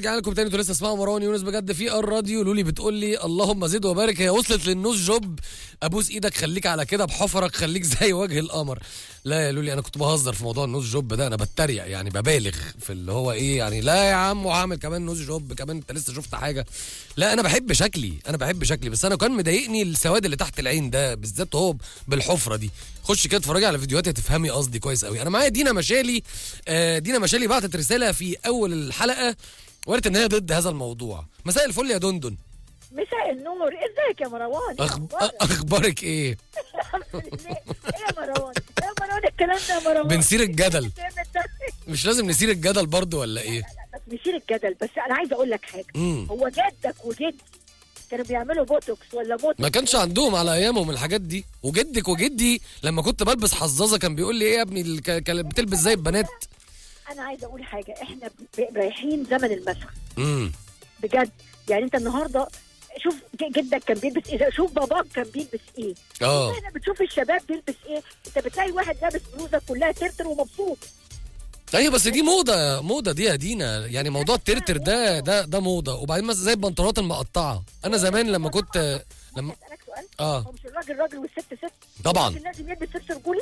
ورجع لكم تاني انتوا لسه اسمعوا مروان يونس بجد في الراديو لولي بتقول لي اللهم زد وبارك هي وصلت للنوز جوب ابوس ايدك خليك على كده بحفرك خليك زي وجه القمر لا يا لولي انا كنت بهزر في موضوع النوز جوب ده انا بتريق يعني ببالغ في اللي هو ايه يعني لا يا عم وهعمل كمان نوز جوب كمان انت لسه شفت حاجه لا انا بحب شكلي انا بحب شكلي بس انا كان مضايقني السواد اللي تحت العين ده بالذات هو بالحفره دي خش كده اتفرجي على فيديوهاتي هتفهمي قصدي كويس قوي انا معايا دينا مشالي آه دينا مشالي بعتت رساله في اول الحلقه وقالت ان هي ضد هذا الموضوع مساء الفل يا دندن مساء النور ازيك يا مروان إيه أخب... أخبارك؟ اخبارك ايه الحمد لله. ايه يا مروان ايه يا مروان الكلام ده يا مروان بنثير الجدل جامد ده. مش لازم نثير الجدل برضو ولا ايه بس نشيل الجدل بس انا عايزه اقول لك حاجه مم. هو جدك وجدي كانوا بيعملوا بوتوكس ولا بوتوكس ما كانش عندهم على ايامهم الحاجات دي وجدك وجدي لما كنت بلبس حظاظه كان بيقول لي ايه يا ابني ال- ك- كانت بتلبس زي البنات انا عايزه اقول حاجه احنا ب- رايحين زمن المسخ امم بجد يعني انت النهارده شوف ج- جدك كان بيلبس ايه شوف باباك كان بيلبس ايه اه احنا بتشوف الشباب بيلبس ايه انت بتلاقي واحد لابس بلوزه كلها ترتر ومبسوط ايوه بس دي موضه موضه دي يا دينا يعني موضوع الترتر ده ده ده موضه وبعدين مثلا زي البنطلونات المقطعه انا زمان لما كنت لما اسالك سؤال اه هو مش الراجل راجل والست ست طبعا الراجل لازم يلبس لبس رجولي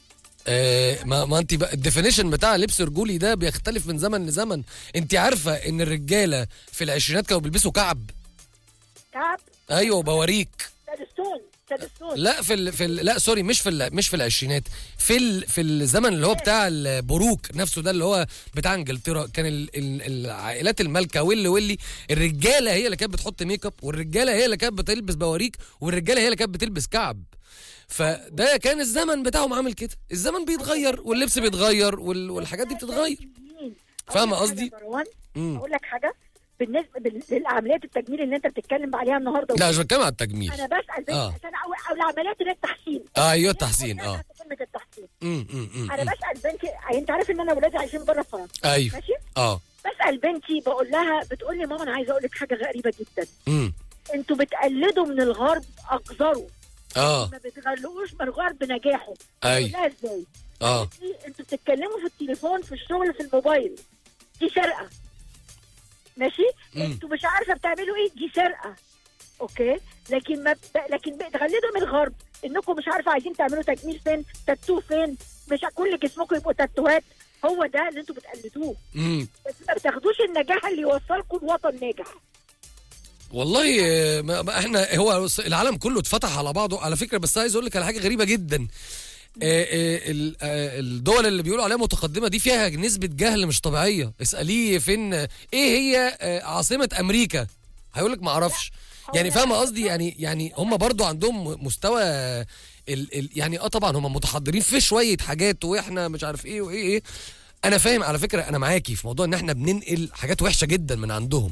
آه ما, ما انت بقى الديفينيشن بتاع لبس رجولي ده بيختلف من زمن لزمن انت عارفه ان الرجاله في العشرينات كانوا بيلبسوا كعب كعب ايوه بوريك سادستون سادستون لا في ال... في ال... لا سوري مش في ال... مش في العشرينات في ال... في الزمن اللي هو بتاع البروك نفسه ده اللي هو بتاع انجلترا كان ال... ال... العائلات المالكه واللي واللي الرجاله هي اللي كانت بتحط ميك اب والرجاله هي اللي كانت بتلبس بواريك والرجاله هي اللي كانت بتلبس كعب فده كان الزمن بتاعهم عامل كده الزمن بيتغير واللبس بيتغير وال... والحاجات دي بتتغير مين؟ فاهمة أقول لك قصدي؟ حاجة يا مروان مم. اقول لك حاجه بالنسبه بال- للعمليات التجميل اللي انت بتتكلم عليها النهارده لا مش بتكلم على التجميل انا بسال بس آه. عشان او, أو العمليات اللي هي التحسين آه، ايوه التحسين اه كلمه التحسين امم امم انا بسال بنتي يعني انت عارف ان انا ولادي عايشين بره فرنسا ايوه ماشي اه بسال بنتي بقول لها بتقول لي ماما انا عايزه اقول لك حاجه غريبه جدا امم انتوا بتقلدوا من الغرب اقذروا اه ما بتغلقوش من الغرب نجاحه أي. بقول لها ازاي اه قالت لي انتوا بتتكلموا في التليفون في الشغل في الموبايل دي سرقه ماشي مم. انتوا مش عارفه بتعملوا ايه دي سرقه اوكي لكن ما ب... لكن بتغلدوا من الغرب انكم مش عارفه عايزين تعملوا تجميل فين تاتو فين مش كل جسمكم يبقوا تاتوهات هو ده اللي انتوا بتقلدوه امم بس ما بتاخدوش النجاح اللي يوصلكم لوطن ناجح والله آه، ما ما احنا هو العالم كله اتفتح على بعضه على فكره بس عايز اقول لك على حاجه غريبه جدا آه، آه، ال- آه، الدول اللي بيقولوا عليها متقدمه دي فيها نسبه جهل مش طبيعيه اساليه فين ايه هي آه، عاصمه امريكا هيقول لك ما اعرفش يعني فاهمه قصدي يعني يعني هم برضو عندهم مستوى ال ال يعني اه طبعا هم متحضرين في شويه حاجات واحنا مش عارف ايه وايه ايه انا فاهم على فكره انا معاكي في موضوع ان احنا بننقل حاجات وحشه جدا من عندهم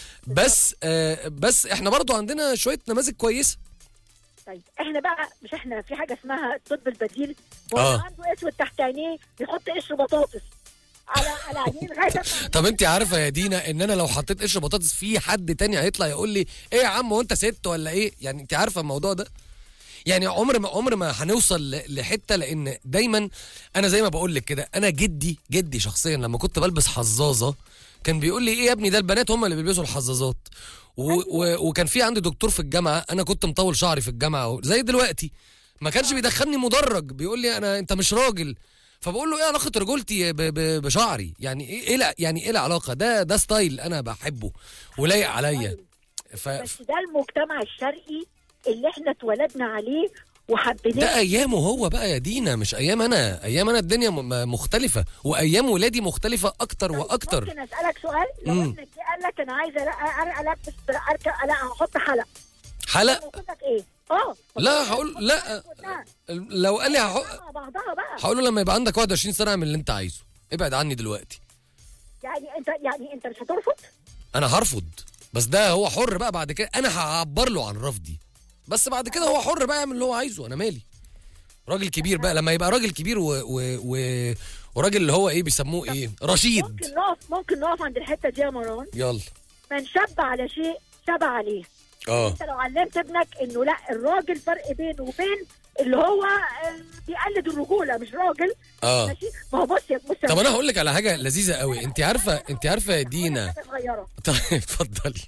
بس آه بس احنا برضو عندنا شويه نماذج كويسه طيب احنا بقى مش احنا في حاجه اسمها الطب البديل هو آه. عنده اسود تحت عينيه بيحط قشر بطاطس على على عينيه لغايه ما- طب انت عارفه يا دينا ان انا لو حطيت قشر بطاطس في حد تاني هيطلع يقول لي ايه يا عم هو انت ست ولا ايه يعني انت عارفه الموضوع ده يعني عمر ما عمر ما هنوصل ل- لحته لان دايما انا زي ما بقول لك كده انا جدي جدي شخصيا لما كنت بلبس حظاظه كان بيقول لي ايه يا ابني ده البنات هم اللي بيلبسوا الحظاظات و و وكان في عندي دكتور في الجامعه انا كنت مطول شعري في الجامعه زي دلوقتي ما كانش بيدخلني مدرج بيقول لي انا انت مش راجل فبقول له ايه علاقه رجولتي ب- ب- بشعري يعني ايه ايه لا- يعني ايه العلاقه ده ده ستايل انا بحبه ولايق عليا ف بس ده المجتمع الشرقي اللي احنا اتولدنا عليه ده وحبيناه ايامه هو بقى يا دينا مش ايام انا ايام انا الدنيا م- مختلفه وايام ولادي مختلفه اكتر واكتر ممكن اسالك سؤال لو مم. ابنك جه قال لك انا عايزه أ- أ- البس اركب لا هحط حلق حلق قلت لك ايه؟ اه لا هقول لا لو قال لي هحق مع بعضها بقى هقول له لما يبقى عندك 21 سنه اعمل اللي انت عايزه ابعد عني دلوقتي يعني انت يعني انت مش هترفض؟ انا هرفض بس ده هو حر بقى بعد كده انا هعبر له عن رفضي بس بعد كده هو حر بقى يعمل اللي هو عايزه انا مالي راجل كبير بقى لما يبقى راجل كبير و... و... و... وراجل اللي هو ايه بيسموه ايه رشيد ممكن نقف ممكن نقف عند الحته دي يا مروان يلا من شب على شيء شب عليه اه انت لو علمت ابنك انه لا الراجل فرق بينه وبين اللي هو آه، بيقلد الرجوله مش راجل اه ماشي ما هو بص يا بص يا طب انا هقول لك على حاجه لذيذه قوي انت عارفه انت عارفه يا دينا حاجة صغيره طيب اتفضلي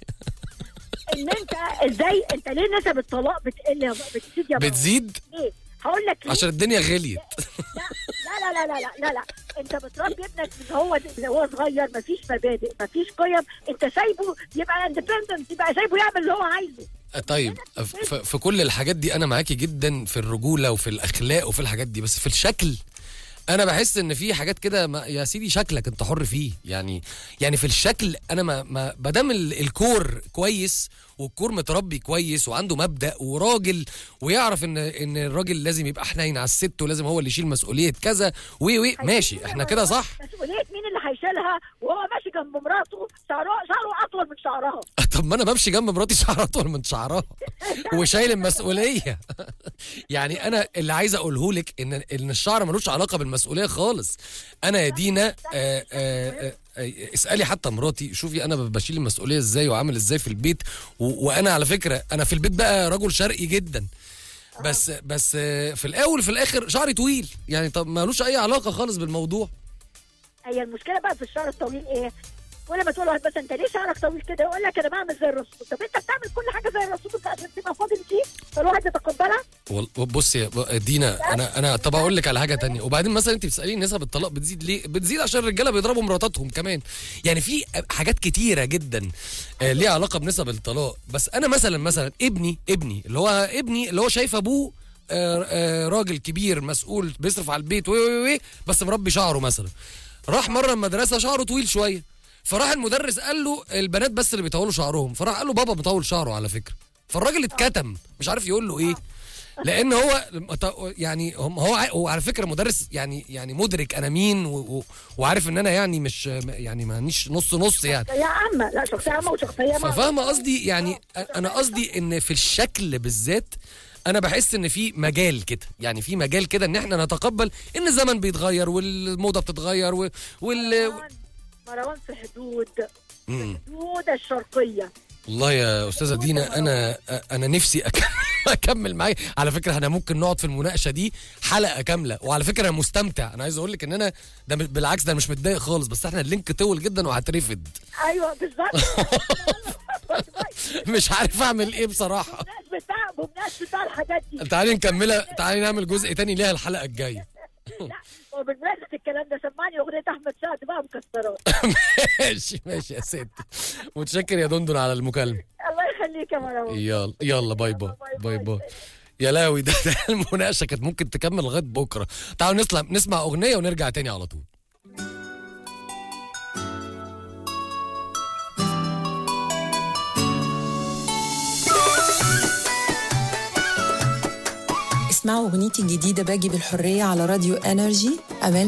ان انت ازاي انت ليه نسب الطلاق بتقل يا بتزيد يا مروان؟ بتزيد ليه؟ هقول لك ليه؟ عشان الدنيا غليت لا لا لا لا لا لا لا انت بتربي ابنك من هو من هو صغير مفيش مبادئ مفيش قيم انت سايبه يبقى اندبندنت يبقى سايبه يعمل اللي هو عايزه طيب ف- في كل الحاجات دي انا معاكي جدا في الرجوله وفي الاخلاق وفي الحاجات دي بس في الشكل انا بحس ان في حاجات كده ما- يا سيدي شكلك انت حر فيه يعني يعني في الشكل انا ما ما ما دام ال- الكور كويس والكور متربي كويس وعنده مبدا وراجل ويعرف ان ان الراجل لازم يبقى حنين على الست ولازم هو اللي يشيل مسؤوليه كذا وي وي ماشي احنا كده صح مسؤوليه مين اللي هيشيلها وهو ماشي جنب مراته شعره شعره اطول من شعرها طب ما انا بمشي جنب مراتي شعرها اطول من شعرها وشايل المسؤوليه يعني انا اللي عايز اقوله لك ان ان الشعر ملوش علاقه بالمسؤوليه خالص انا يا دينا آه آه آه آه اسالي حتى مراتي شوفي انا بشيل المسؤوليه ازاي وعامل ازاي في البيت و- وانا على فكره انا في البيت بقى رجل شرقي جدا بس بس آه، في الاول في الاخر شعري طويل يعني طب ملوش اي علاقه خالص بالموضوع هي المشكله بقى في الشعر الطويل ايه؟ كل ما تقول واحد بس انت ليه شعرك طويل كده يقول لك انا بعمل زي الرسول طب انت بتعمل كل حاجه زي الرسول انت عشان تبقى فاضل فيه فالواحد يتقبلها وال- بصي يا دينا انا انا طب اقول لك على حاجه تانية وبعدين مثلا انت بتساليني نسب الطلاق بتزيد ليه بتزيد عشان الرجاله بيضربوا مراتاتهم كمان يعني في حاجات كتيره جدا آه، ليها علاقه بنسب الطلاق بس انا مثلا مثلا ابني ابني اللي هو ابني اللي هو شايف ابوه آه، آه، راجل كبير مسؤول بيصرف على البيت وي وي وي بس مربي شعره مثلا راح مره المدرسه شعره طويل شويه فراح المدرس قال له البنات بس اللي بيطولوا شعرهم فراح قال له بابا بيطول شعره على فكره فالراجل اتكتم مش عارف يقول له ايه لان هو يعني هم- هو ع- هو على فكره مدرس يعني يعني مدرك انا مين و- و- وعارف ان انا يعني مش يعني مانيش نص نص يعني شخصيه عامه لا شخصيه عامه وشخصيه ما ففاهمه قصدي يعني انا قصدي ان في الشكل بالذات انا بحس ان في مجال كده يعني في مجال كده ان احنا نتقبل ان الزمن بيتغير والموضه بتتغير و- وال مروان مروان في حدود مم. حدود الشرقيه والله يا استاذه دينا انا انا نفسي أكمل, اكمل معايا على فكره احنا ممكن نقعد في المناقشه دي حلقه كامله وعلى فكره انا مستمتع انا عايز اقول لك ان انا ده مش- بالعكس ده أنا مش متضايق خالص بس احنا اللينك طول جدا وهترفد ايوه بالظبط مش عارف اعمل ايه بصراحه بمناسبه بقى بمناسبه بقى الحاجات دي تعالي نكملها تعالي نعمل جزء تاني ليها الحلقه الجايه لا وبمناسبه الكلام ده سمعني اغنيه احمد سعد بقى مكسرات ماشي ماشي يا ستي متشكر يا دندن على المكالمه الله يخليك يا مروان يلا يلا باي باي باي باي يا لاوي ده, ده المناقشه كانت ممكن تكمل لغايه بكره تعالوا نسمع نسمع اغنيه ونرجع تاني على طول اسمعوا اغنيتي الجديده باجي بالحريه على راديو انرجي امان